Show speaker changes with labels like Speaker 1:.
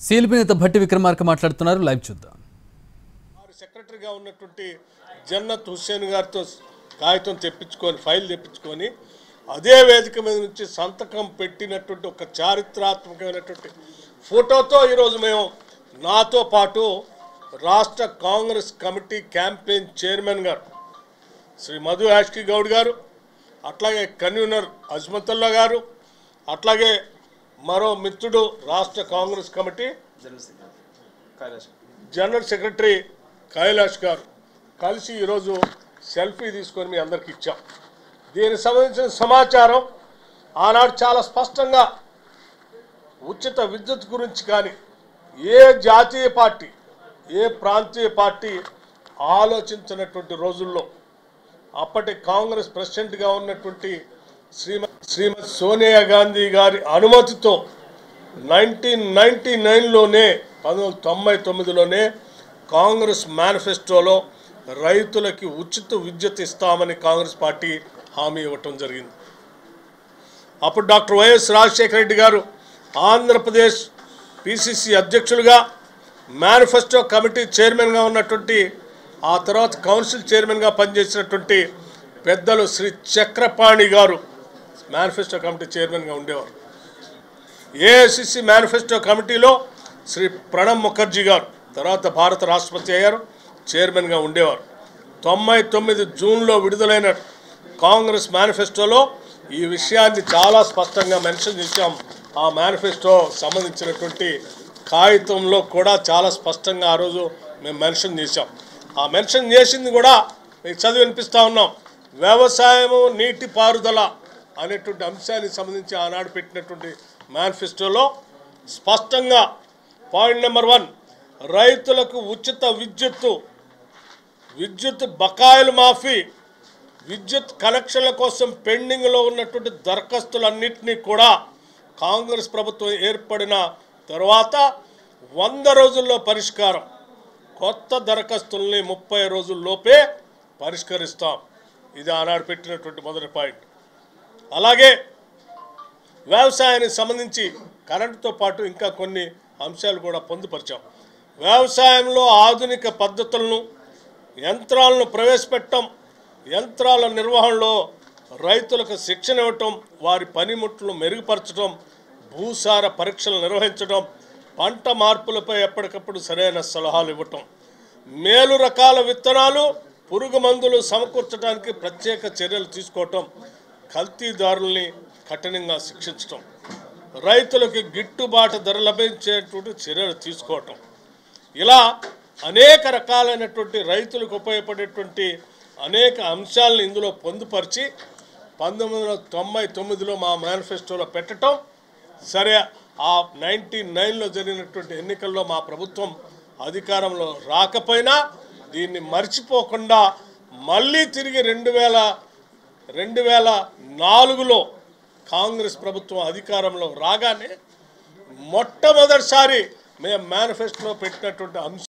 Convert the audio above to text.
Speaker 1: CLP నేత భట్టి విక్రమార్క మాట్లాడుతున్నారు live చూద్దాం
Speaker 2: వారి సెక్రటరీగా ఉన్నటువంటి జన్నత్ హుస్సేన్ గారితో కాగితం తెప్పించుకొని ఫైల్ తెప్పించుకొని అదే వేదిక మీద నుంచి సంతకం పెట్టినటువంటి ఒక చారిత్రాత్మకమైనటువంటి ఫోటోతో ఈరోజు మేము నాతో పాటు రాష్ట్ర కాంగ్రెస్ కమిటీ క్యాంపెయిన్ చైర్మన్ గారు శ్రీ మధు యాష్కి గౌడ్ గారు అట్లాగే కన్వీనర్ అజ్మతుల్లా గారు అట్లాగే మరో మిత్రుడు రాష్ట్ర Congress committee general secretary Kailash garu కలిసి ఈరోజు సెల్ఫీ తీసుకొని మీ అందరికి ఇచ్చాం దీనికి సంబంధించిన సమాచారం ఆనాడు చాలా స్పష్టంగా ఉచిత విద్యుత్ గురించి కానీ ఏ జాతీయ పార్టీ ఏ ప్రాంతీయ పార్టీ ఆలోచించినటువంటి రోజుల్లో అప్పటి కాంగ్రెస్ ప్రెసిడెంట్గా ఉన్నటువంటి శ్రీమతి శ్రీమతి సోనియా గాంధీ గారి అనుమతితో నైన్టీన్ నైన్టీ నైన్లోనే పంతొమ్మిది వందల తొంభై తొమ్మిదిలోనే కాంగ్రెస్ మేనిఫెస్టోలో రైతులకి ఉచిత విద్యుత్ ఇస్తామని కాంగ్రెస్ పార్టీ హామీ ఇవ్వటం జరిగింది అప్పుడు doctor YS Rajasekhara Reddy garu Andhra Pradesh PCC అధ్యక్షులుగా మేనిఫెస్టో కమిటీ చైర్మన్గా ఉన్నటువంటి ఆ తర్వాత కౌన్సిల్ చైర్మన్గా పనిచేసినటువంటి పెద్దలు శ్రీ చక్రపాణి గారు మేనిఫెస్టో కమిటీ చైర్మన్గా ఉండేవారు ఏఐసిసి మేనిఫెస్టో కమిటీలో శ్రీ ప్రణబ్ ముఖర్జీ గారు తర్వాత భారత రాష్ట్రపతి అయ్యారు చైర్మన్గా ఉండేవారు తొంభై తొమ్మిది జూన్లో విడుదలైన కాంగ్రెస్ మేనిఫెస్టోలో ఈ విషయాన్ని చాలా స్పష్టంగా మెన్షన్ చేశాం ఆ మేనిఫెస్టో సంబంధించినటువంటి కాగితంలో కూడా చాలా స్పష్టంగా ఆ రోజు మేము మెన్షన్ చేశాం ఆ మెన్షన్ చేసింది కూడా మీకు చదివి వినిపిస్తూ ఉన్నాం వ్యవసాయము నీటిపారుదల అనేటువంటి అంశానికి సంబంధించి ఆనాడు పెట్టినటువంటి మేనిఫెస్టోలో స్పష్టంగా పాయింట్ నెంబర్ వన్ రైతులకు ఉచిత విద్యుత్తు విద్యుత్ బకాయిలు మాఫీ విద్యుత్ కనెక్షన్ల కోసం పెండింగ్లో ఉన్నటువంటి దరఖాస్తులన్నింటినీ కూడా కాంగ్రెస్ ప్రభుత్వం ఏర్పడిన తర్వాత వంద రోజుల్లో పరిష్కారం కొత్త దరఖాస్తుల్ని ముప్పై రోజుల్లోపే పరిష్కరిస్తాం ఇది ఆనాడు పెట్టినటువంటి మొదటి పాయింట్ అలాగే వ్యవసాయానికి సంబంధించి కరెంటుతో పాటు ఇంకా కొన్ని అంశాలు కూడా పొందుపరిచాం వ్యవసాయంలో ఆధునిక పద్ధతులను యంత్రాలను ప్రవేశపెట్టడం యంత్రాల నిర్వహణలో రైతులకు శిక్షణ ఇవ్వటం వారి పనిముట్లు మెరుగుపరచడం భూసార పరీక్షలు నిర్వహించడం పంట మార్పులపై ఎప్పటికప్పుడు సరైన సలహాలు ఇవ్వటం మేలు రకాల విత్తనాలు పురుగు మందులు సమకూర్చడానికి ప్రత్యేక చర్యలు తీసుకోవటం కల్తీదారుల్ని కఠినంగా శిక్షించటం రైతులకు గిట్టుబాటు ధర లభించేటువంటి చర్యలు తీసుకోవటం ఇలా అనేక రకాలైనటువంటి రైతులకు ఉపయోగపడేటువంటి అనేక అంశాలను ఇందులో పొందుపరిచి పంతొమ్మిది వందల తొంభై తొమ్మిదిలో మా మేనిఫెస్టోలో పెట్టడం సరే ఆ నైంటీ నైన్లో జరిగినటువంటి ఎన్నికల్లో మా ప్రభుత్వం అధికారంలో రాకపోయినా దీన్ని మర్చిపోకుండా మళ్ళీ తిరిగి రెండు వేల రెండు వేల నాలుగులో కాంగ్రెస్ ప్రభుత్వం అధికారంలో రాగానే మొట్టమొదటిసారి మేము మేనిఫెస్టోలో పెట్టినటువంటి అంశం